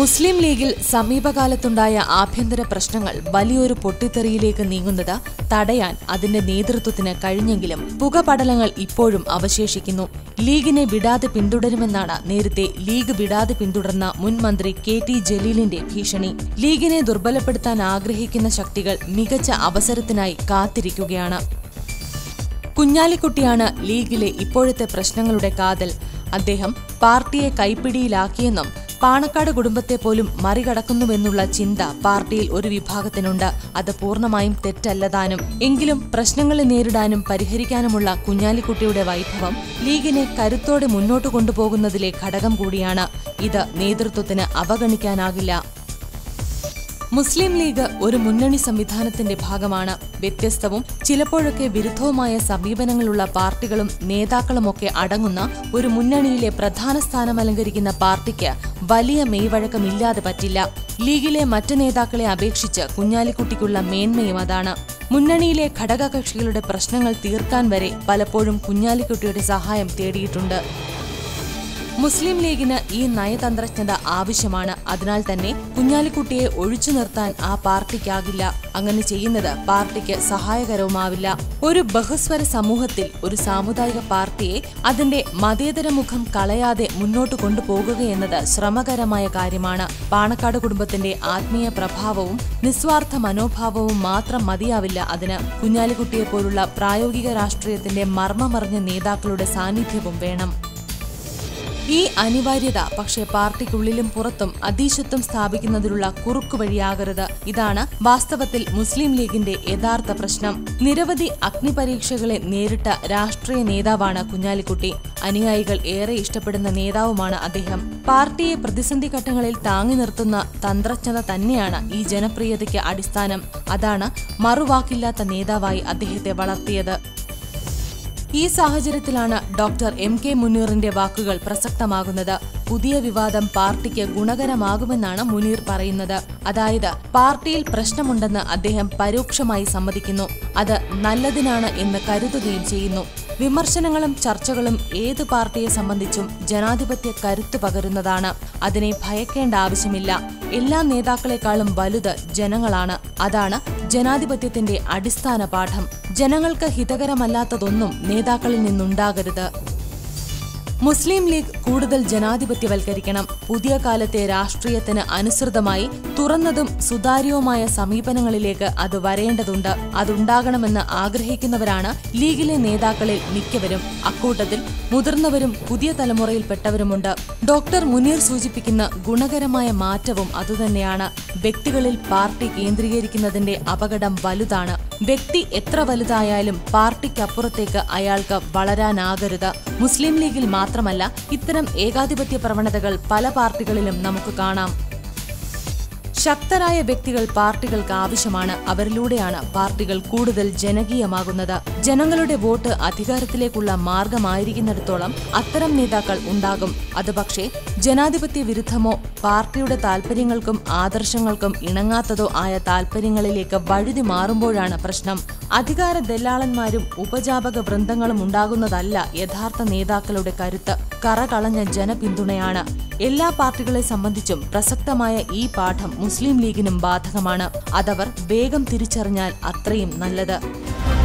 മുസ്ലിം ലീഗിൽ സമീപകാലത്തുണ്ടായ ആഭ്യന്തര പ്രശ്നങ്ങൾ വലിയൊരു പൊട്ടിത്തെറിയിലേക്ക് നീങ്ങുന്നത് തടയാൻ അതിന്റെ നേതൃത്വത്തിന് കഴിഞ്ഞെങ്കിലും പുകപടലങ്ങൾ ഇപ്പോഴും അവശേഷിക്കുന്നു ലീഗിനെ വിടാതെ പിന്തുടരുമെന്നാണ് നേരത്തെ ലീഗ് വിടാതെ പിന്തുടർന്ന മുൻ മന്ത്രി കെ ടി ജലീലിന്റെ ഭീഷണി ലീഗിനെ ദുർബലപ്പെടുത്താൻ ആഗ്രഹിക്കുന്ന ശക്തികൾ മികച്ച അവസരത്തിനായി കാത്തിരിക്കുകയാണ് കുഞ്ഞാലിക്കുട്ടിയാണ് ലീഗിലെ ഇപ്പോഴത്തെ പ്രശ്നങ്ങളുടെ കാതൽ അദ്ദേഹം പാർട്ടിയെ കൈപ്പിടിയിലാക്കിയെന്നും പാണക്കാട് കുടുംബത്തെ പോലും മറികടക്കുന്നുവെന്നുള്ള ചിന്ത പാർട്ടിയിൽ ഒരു വിഭാഗത്തിനുണ്ട് അത് പൂർണ്ണമായും തെറ്റല്ലതാനും എങ്കിലും പ്രശ്നങ്ങളെ നേരിടാനും പരിഹരിക്കാനുമുള്ള കുഞ്ഞാലിക്കുട്ടിയുടെ വൈഭവം ലീഗിനെ കരുത്തോടെ മുന്നോട്ട് കൊണ്ടുപോകുന്നതിലെ ഘടകം കൂടിയാണ് ഇത് നേതൃത്വത്തിന് അവഗണിക്കാനാകില്ല മുസ്ലിം ലീഗ് ഒരു മുന്നണി സംവിധാനത്തിന്റെ ഭാഗമാണ് വ്യത്യസ്തവും ചിലപ്പോഴൊക്കെ വിരുദ്ധവുമായ സമീപനങ്ങളുള്ള പാർട്ടികളും നേതാക്കളുമൊക്കെ അടങ്ങുന്ന ഒരു മുന്നണിയിലെ പ്രധാന സ്ഥാനം അലങ്കരിക്കുന്ന പാർട്ടിക്ക് വലിയ മെയ്വഴക്കമില്ലാതെ പറ്റില്ല ലീഗിലെ മറ്റ് നേതാക്കളെ അപേക്ഷിച്ച് കുഞ്ഞാലിക്കുട്ടിക്കുള്ള മേന്മയും അതാണ് മുന്നണിയിലെ ഘടകകക്ഷികളുടെ പ്രശ്നങ്ങൾ തീർക്കാൻ വരെ പലപ്പോഴും കുഞ്ഞാലിക്കുട്ടിയുടെ സഹായം തേടിയിട്ടുണ്ട് മുസ്ലിം ലീഗിന് ഈ നയതന്ത്രജ്ഞത ആവശ്യമാണ് അതിനാൽ തന്നെ കുഞ്ഞാലിക്കുട്ടിയെ ഒഴിച്ചു നിർത്താൻ ആ പാർട്ടിക്കാകില്ല അങ്ങനെ ചെയ്യുന്നത് പാർട്ടിക്ക് സഹായകരവുമാവില്ല ഒരു ബഹുസ്വര സമൂഹത്തിൽ ഒരു സാമുദായിക പാർട്ടിയെ അതിന്റെ മതേതര മുഖം കളയാതെ മുന്നോട്ട് കൊണ്ടുപോകുകയെന്നത് ശ്രമകരമായ കാര്യമാണ് പാണക്കാട് കുടുംബത്തിന്റെ ആത്മീയ പ്രഭാവവും നിസ്വാർത്ഥ മനോഭാവവും മാത്രം മതിയാവില്ല അതിന് കുഞ്ഞാലിക്കുട്ടിയെ പോലുള്ള പ്രായോഗിക രാഷ്ട്രീയത്തിന്റെ മർമ്മമറിഞ്ഞ നേതാക്കളുടെ സാന്നിധ്യവും വേണം ഈ അനിവാര്യത പക്ഷേ പാർട്ടിക്കുള്ളിലും പുറത്തും അതീശത്വം സ്ഥാപിക്കുന്നതിനുള്ള കുറുക്കുവഴിയാകരുത് ഇതാണ് വാസ്തവത്തിൽ മുസ്ലിം ലീഗിന്റെ യഥാർത്ഥ പ്രശ്നം നിരവധി അഗ്നിപരീക്ഷകളെ നേരിട്ട രാഷ്ട്രീയ നേതാവാണ് കുഞ്ഞാലിക്കുട്ടി അനുയായികൾ ഏറെ ഇഷ്ടപ്പെടുന്ന നേതാവുമാണ് അദ്ദേഹം പാർട്ടിയെ പ്രതിസന്ധി ഘട്ടങ്ങളിൽ താങ്ങി നിർത്തുന്ന തന്ത്രജ്ഞത തന്നെയാണ് ഈ ജനപ്രിയതയ്ക്ക് അടിസ്ഥാനം അതാണ് മറുവാക്കില്ലാത്ത നേതാവായി അദ്ദേഹത്തെ വളർത്തിയത് ഈ സാഹചര്യത്തിലാണ് ഡോക്ടർ എം കെ മുനീറിന്റെ വാക്കുകൾ പ്രസക്തമാകുന്നത് പുതിയ വിവാദം പാർട്ടിക്ക് ഗുണകരമാകുമെന്നാണ് മുനീർ പറയുന്നത് അതായത് പാർട്ടിയിൽ പ്രശ്നമുണ്ടെന്ന് അദ്ദേഹം പരോക്ഷമായി സമ്മതിക്കുന്നു അത് നല്ലതിനാണ് എന്ന് കരുതുകയും ചെയ്യുന്നു വിമർശനങ്ങളും ചർച്ചകളും ഏത് പാർട്ടിയെ സംബന്ധിച്ചും ജനാധിപത്യ കരുത്തു പകരുന്നതാണ് അതിനെ ഭയക്കേണ്ട ആവശ്യമില്ല എല്ലാ നേതാക്കളെക്കാളും വലുത് ജനങ്ങളാണ് അതാണ് ജനാധിപത്യത്തിന്റെ അടിസ്ഥാന പാഠം ജനങ്ങൾക്ക് ഹിതകരമല്ലാത്തതൊന്നും നേതാക്കളിൽ നിന്നുണ്ടാകരുത് മുസ്ലിം ലീഗ് കൂടുതൽ ജനാധിപത്യവൽക്കരിക്കണം പുതിയ കാലത്തെ രാഷ്ട്രീയത്തിന് അനുസൃതമായി തുറന്നതും സുതാര്യവുമായ സമീപനങ്ങളിലേക്ക് അത് വരേണ്ടതുണ്ട് അതുണ്ടാകണമെന്ന് ആഗ്രഹിക്കുന്നവരാണ് ലീഗിലെ നേതാക്കളിൽ മിക്കവരും അക്കൂട്ടത്തിൽ മുതിർന്നവരും പുതിയ തലമുറയിൽപ്പെട്ടവരുമുണ്ട് ഡോക്ടർ മുനീർ സൂചിപ്പിക്കുന്ന ഗുണകരമായ മാറ്റവും അതുതന്നെയാണ് വ്യക്തികളിൽ പാർട്ടി കേന്ദ്രീകരിക്കുന്നതിന്റെ അപകടം വലുതാണ് വ്യക്തി എത്ര വലുതായാലും പാർട്ടിക്കപ്പുറത്തേക്ക് അയാൾക്ക് വളരാനാകരുത് മുസ്ലിം ലീഗിൽ മാത്രമല്ല ഇത്തരം ഏകാധിപത്യ പ്രവണതകൾ പല പാർട്ടികളിലും നമുക്ക് കാണാം ശക്തരായ വ്യക്തികൾ പാർട്ടികൾക്ക് ആവശ്യമാണ് അവരിലൂടെയാണ് പാർട്ടികൾ കൂടുതൽ ജനകീയമാകുന്നത് ജനങ്ങളുടെ വോട്ട് അധികാരത്തിലേക്കുള്ള മാർഗമായിരിക്കുന്നിടത്തോളം അത്തരം നേതാക്കൾ ഉണ്ടാകും അത് പക്ഷേ ജനാധിപത്യ വിരുദ്ധമോ പാർട്ടിയുടെ താൽപര്യങ്ങൾക്കും ആദർശങ്ങൾക്കും ഇണങ്ങാത്തതോ ആയ താൽപര്യങ്ങളിലേക്ക് വഴുതി മാറുമ്പോഴാണ് പ്രശ്നം അധികാര ദല്ലാളന്മാരും ഉപജാപക വൃന്ദങ്ങളും ഉണ്ടാകുന്നതല്ല യഥാർത്ഥ നേതാക്കളുടെ കരുത്ത് കറകളഞ്ഞ ജനപിന്തുണയാണ് എല്ലാ പാർട്ടികളെ സംബന്ധിച്ചും പ്രസക്തമായ ഈ പാഠം മുസ്ലിം ലീഗിനും ബാധകമാണ് അതവർ വേഗം തിരിച്ചറിഞ്ഞാൽ അത്രയും നല്ലത്